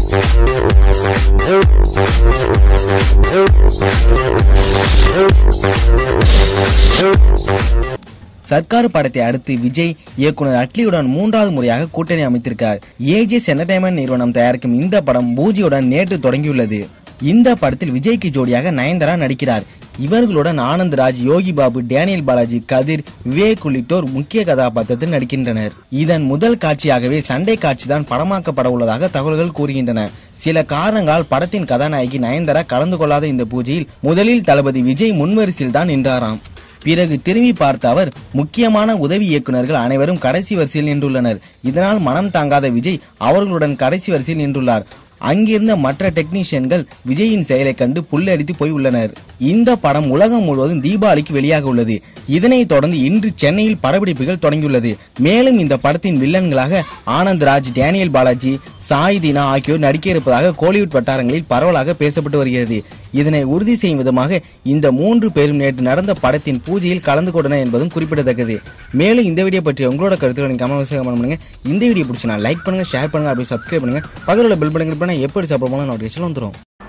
சர்க்கார் படத்தை அடுத்து விஜய் இயக்குனர் அட்லியுடன் மூன்றாவது முறையாக கூட்டணி அமைத்திருக்கார் ஏஜிஎஸ் என்டர்டைன்மெண்ட் நிறுவனம் தயாரிக்கும் இந்த படம் பூஜியுடன் நேற்று தொடங்கியுள்ளது இந்த படத்தில் விஜய்க்கு ஜோடியாக நயன்தாரா நடிக்கிறார் இவர்களுடன் ஆனந்த் ராஜ் யோகி பாபு டேனியல் பாலாஜி கதிர் விவேக் உள்ளிட்டோர் முக்கிய கதாபாத்திரத்தில் நடிக்கின்றனர் இதன் முதல் காட்சியாகவே சண்டை காட்சி தான் படமாக்கப்பட உள்ளதாக தகவல்கள் கூறுகின்றன சில காரணங்களால் படத்தின் கதாநாயகி நயன்தாரா கலந்து கொள்ளாத இந்த பூஜையில் முதலில் தளபதி விஜய் முன்வரிசையில் தான் நின்றாராம் பிறகு திரும்பி பார்த்த அவர் முக்கியமான உதவி இயக்குனர்கள் அனைவரும் கடைசி வரிசையில் நின்றுள்ளனர் இதனால் மனம் தாங்காத விஜய் அவர்களுடன் கடைசி வரிசையில் நின்றுள்ளார் அங்கிருந்த மற்ற டெக்னீஷியன்கள் விஜயின் செயலை கண்டு புல்லடித்து போய் உள்ளனர் இந்த படம் உலகம் முழுவதும் தீபாவளிக்கு வெளியாக உள்ளது இதனைத் தொடர்ந்து இன்று சென்னையில் படப்பிடிப்புகள் தொடங்கியுள்ளது மேலும் இந்த படத்தின் வில்லன்களாக ஆனந்த் ராஜ் டேனியல் பாலாஜி சாய் தீனா ஆகியோர் நடிக்க இருப்பதாக கோலிவுட் வட்டாரங்களில் பரவலாக பேசப்பட்டு வருகிறது இதனை உறுதி செய்யும் விதமாக இந்த மூன்று பேரும் நேற்று நடந்த படத்தின் பூஜையில் கலந்து கொண்டனர் என்பதும் குறிப்பிடத்தக்கது மேலும் இந்த வீடியோ பற்றி உங்களோட கருத்துக்களை கமெண்ட் பண்ணுங்க இந்த வீடியோ பிடிச்சினா லைக் பண்ணுங்க ஷேர் பண்ணுங்க அப்படி சப்ஸ்கிரைப் பண்ணுங்க பக்கத்தில் உள்ள பெல் பட்டன் click பண்ணா எப்படி சப்போர்ட் பண்ணலாம் நோட்டிஃபிகேஷன் வந்துடும்